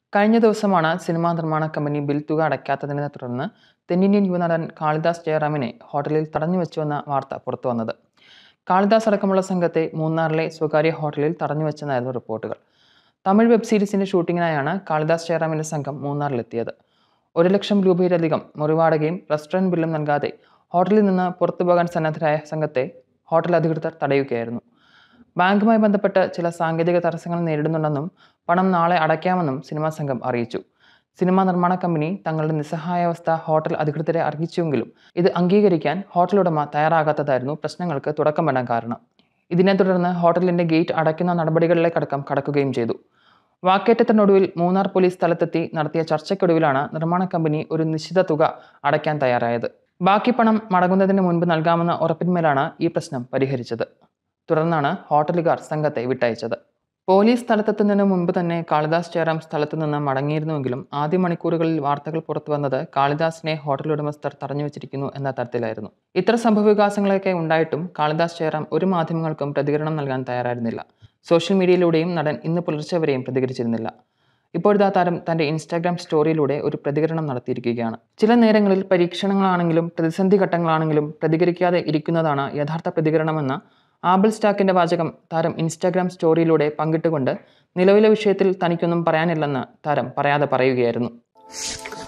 കഴിഞ്ഞ ദിവസമാണ് സിനിമാ നിർമ്മാണ കമ്പനി ബിൽ തുക അടയ്ക്കാത്തതിനെ തുടർന്ന് തെന്നിന്ത്യൻ യുവനടൻ കാളിദാസ് ജയറാമിനെ ഹോട്ടലിൽ തടഞ്ഞുവെച്ചുവെന്ന വാർത്ത പുറത്തുവന്നത് കാളിദാസ് അടക്കമുള്ള സംഘത്തെ മൂന്നാറിലെ സ്വകാര്യ ഹോട്ടലിൽ തടഞ്ഞുവെച്ചെന്നായിരുന്നു റിപ്പോർട്ടുകൾ തമിഴ് വെബ് സീരീസിന്റെ ഷൂട്ടിങ്ങിനായാണ് കാളിദാസ് ജയറാമിന്റെ സംഘം മൂന്നാറിലെത്തിയത് ഒരു ലക്ഷം രൂപയിലധികം മുറിവാടകയും റെസ്റ്റോറൻറ്റ് ബില്ലും നൽകാതെ ഹോട്ടലിൽ നിന്ന് പുറത്തു പോകാൻ സന്നദ്ധരായ സംഘത്തെ ഹോട്ടൽ അധികൃതർ തടയുകയായിരുന്നു ബാങ്കുമായി ബന്ധപ്പെട്ട് ചില സാങ്കേതിക തടസ്സങ്ങൾ നേരിടുന്നുണ്ടെന്നും പണം നാളെ അടയ്ക്കാമെന്നും സിനിമാ സംഘം അറിയിച്ചു സിനിമാ നിർമ്മാണ കമ്പനി തങ്ങളുടെ നിസ്സഹായാവസ്ഥ ഹോട്ടൽ അധികൃതരെ അറിയിച്ചുവെങ്കിലും ഇത് അംഗീകരിക്കാൻ ഹോട്ടൽ ഉടമ തയ്യാറാകാത്തതായിരുന്നു പ്രശ്നങ്ങൾക്ക് തുടക്കമിടാൻ കാരണം ഇതിനെ തുടർന്ന് ഹോട്ടലിന്റെ ഗേറ്റ് അടയ്ക്കുന്ന നടപടികളിലേക്കടക്കം കടക്കുകയും ചെയ്തു വാക്കേറ്റത്തിനൊടുവിൽ മൂന്നാർ പോലീസ് സ്ഥലത്തെത്തി നടത്തിയ ചർച്ചയ്ക്കൊടുവിലാണ് നിർമ്മാണ കമ്പനി ഒരു നിശ്ചിത തുക അടയ്ക്കാൻ തയ്യാറായത് ബാക്കി പണം മടങ്ങുന്നതിന് മുൻപ് നൽകാമെന്ന ഉറപ്പിന്മേലാണ് ഈ പ്രശ്നം പരിഹരിച്ചത് തുടർന്നാണ് ഹോട്ടലുകാർ സംഘത്തെ വിട്ടയച്ചത് പോലീസ് സ്ഥലത്തെത്തുന്നതിന് മുൻപ് തന്നെ കാളിദാസ് ജയറാം സ്ഥലത്തു നിന്ന് മടങ്ങിയിരുന്നുവെങ്കിലും ആദ്യ മണിക്കൂറുകളിൽ വാർത്തകൾ പുറത്തു വന്നത് കാളിദാസിനെ ഹോട്ടൽ ഉടമസ്ഥർ തടഞ്ഞു വെച്ചിരിക്കുന്നു എന്ന തരത്തിലായിരുന്നു ഇത്തരം സംഭവവികാസങ്ങളൊക്കെ ഉണ്ടായിട്ടും കാളിദാസ് ജയറാം ഒരു മാധ്യമങ്ങൾക്കും പ്രതികരണം നൽകാൻ തയ്യാറായിരുന്നില്ല സോഷ്യൽ മീഡിയയിലൂടെയും നടൻ ഇന്ന് പുലർച്ചെ വരെയും പ്രതികരിച്ചിരുന്നില്ല ഇപ്പോഴത്തെ താരം തന്റെ ഇൻസ്റ്റാഗ്രാം സ്റ്റോറിയിലൂടെ ഒരു പ്രതികരണം നടത്തിയിരിക്കുകയാണ് ചില നേരങ്ങളിൽ പരീക്ഷണങ്ങളാണെങ്കിലും പ്രതിസന്ധി ഘട്ടങ്ങളാണെങ്കിലും പ്രതികരിക്കാതെ ഇരിക്കുന്നതാണ് യഥാർത്ഥ പ്രതികരണമെന്ന ആബിൾ സ്റ്റാക്കിന്റെ വാചകം താരം ഇൻസ്റ്റാഗ്രാം സ്റ്റോറിയിലൂടെ പങ്കിട്ടുകൊണ്ട് നിലവിലെ വിഷയത്തിൽ തനിക്കൊന്നും പറയാനില്ലെന്ന് താരം പറയാതെ പറയുകയായിരുന്നു